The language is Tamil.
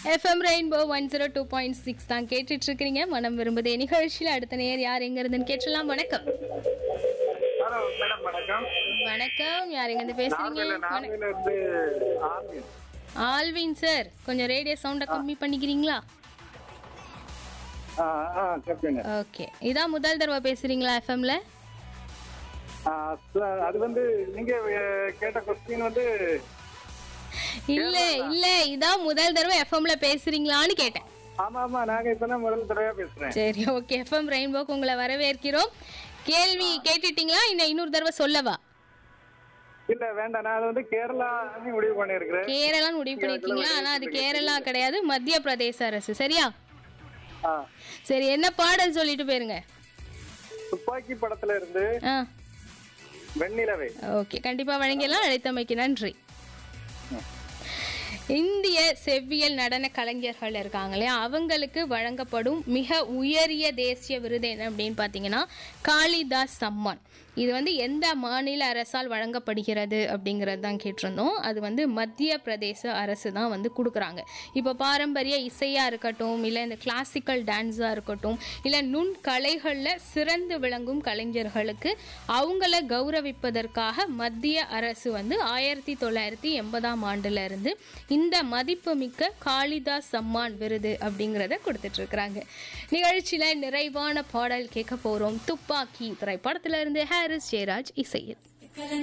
FM rainbow one zero two point six தான் கேட்டுட்டு இருக்கிறீங்க மனம் விரும்புதே நிகழ்ச்சியில் அடுத்த நேர் யார் எங்க இருந்துன்னு கேட்டுலாம் வணக்கம் ஹலோ மேடம் வணக்கம் வணக்கம் யார் எங்க இருந்து பேசுறீங்க நார்வேல வணக்கம். நார்வேல இருந்து ஆர்மின் ஆல்வின் சார் கொஞ்சம் ரேடியோ சவுண்டை கம்மி பண்ணிக்கிறீங்களா ஆ ஆ கேட்பீங்க ஓகே இதான் முதல் தடவை பேசுறீங்களா எஃப்எம்ல ஆ, சார், அது வந்து நீங்க அஹ், கேட்ட கொஸ்டின் வந்து இல்ல இல்ல இதான் முதல் தடவை எஃப்எம்ல பேசுறீங்களான்னு கேட்டேன் ஆமா ஆமா நாங்க இப்பதான் முதல் தடவையா பேசுறேன் சரி ஓகே எஃப்எம் ரெயின்போக்கு உங்களை வரவேற்கிறோம் கேள்வி கேட்டுட்டீங்களா இன்னும் இன்னொரு தடவை சொல்லவா இல்ல வேண்டாம் நான் அது வந்து கேரளா முடிவு பண்ணிருக்கிறேன் கேரளான்னு முடிவு பண்ணிருக்கீங்களா ஆனா அது கேரளா கிடையாது மத்திய பிரதேச அரசு சரியா ஆ சரி என்ன பாடல் சொல்லிட்டு போயிருங்க துப்பாக்கி படத்துல இருந்து ஆ வெண்ணிலவை ஓகே கண்டிப்பா வழங்கிடலாம் அழைத்தமைக்கு நன்றி இந்திய செவ்வியல் நடன கலைஞர்கள் இருக்காங்க இல்லையா அவங்களுக்கு வழங்கப்படும் மிக உயரிய தேசிய விருது என்ன அப்படின்னு பார்த்தீங்கன்னா காளிதாஸ் சம்மான் இது வந்து எந்த மாநில அரசால் வழங்கப்படுகிறது அப்படிங்கிறது தான் கேட்டிருந்தோம் அது வந்து மத்திய பிரதேச அரசு தான் வந்து கொடுக்குறாங்க இப்போ பாரம்பரிய இசையாக இருக்கட்டும் இல்லை இந்த கிளாசிக்கல் டான்ஸாக இருக்கட்டும் இல்லை நுண் கலைகளில் சிறந்து விளங்கும் கலைஞர்களுக்கு அவங்கள கௌரவிப்பதற்காக மத்திய அரசு வந்து ஆயிரத்தி தொள்ளாயிரத்தி எண்பதாம் ஆண்டுல இருந்து இந்த மதிப்புமிக்க காளிதாஸ் சம்மான் விருது அப்படிங்கிறத கொடுத்துட்டு இருக்கிறாங்க நிகழ்ச்சியில நிறைவான பாடல் கேட்க போறோம் துப்பாக்கி திரைப்படத்துல இருந்து ஹாரிஸ் ஜெயராஜ் இசையில்